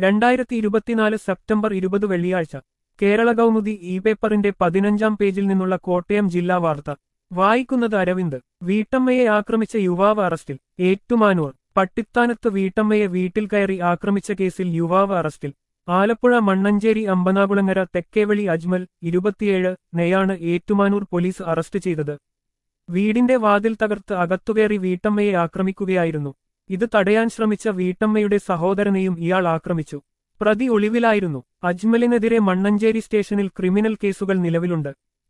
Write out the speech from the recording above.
രണ്ടായിരത്തി ഇരുപത്തിനാല് സെപ്റ്റംബർ ഇരുപത് വെള്ളിയാഴ്ച കേരള കൗമുദി ഇ പേപ്പറിന്റെ പതിനഞ്ചാം പേജിൽ നിന്നുള്ള കോട്ടയം ജില്ലാ വാർത്ത വായിക്കുന്നത് അരവിന്ദ് വീട്ടമ്മയെ ആക്രമിച്ച യുവാവ് അറസ്റ്റിൽ ഏറ്റുമാനൂർ പട്ടിത്താനത്ത് വീട്ടമ്മയെ വീട്ടിൽ കയറി ആക്രമിച്ച കേസിൽ യുവാവ് അറസ്റ്റിൽ ആലപ്പുഴ മണ്ണഞ്ചേരി അമ്പനാകുളങ്ങര തെക്കേവളി അജ്മൽ ഇരുപത്തിയേഴ് നെയാണ് ഏറ്റുമാനൂർ പോലീസ് അറസ്റ്റ് ചെയ്തത് വീടിന്റെ വാതിൽ തകർത്ത് അകത്തുകയറി വീട്ടമ്മയെ ആക്രമിക്കുകയായിരുന്നു ഇത് തടയാൻ ശ്രമിച്ച വീട്ടമ്മയുടെ സഹോദരനെയും ഇയാൾ ആക്രമിച്ചു പ്രതി ഒളിവിലായിരുന്നു അജ്മലിനെതിരെ മണ്ണഞ്ചേരി സ്റ്റേഷനിൽ ക്രിമിനൽ കേസുകൾ നിലവിലുണ്ട്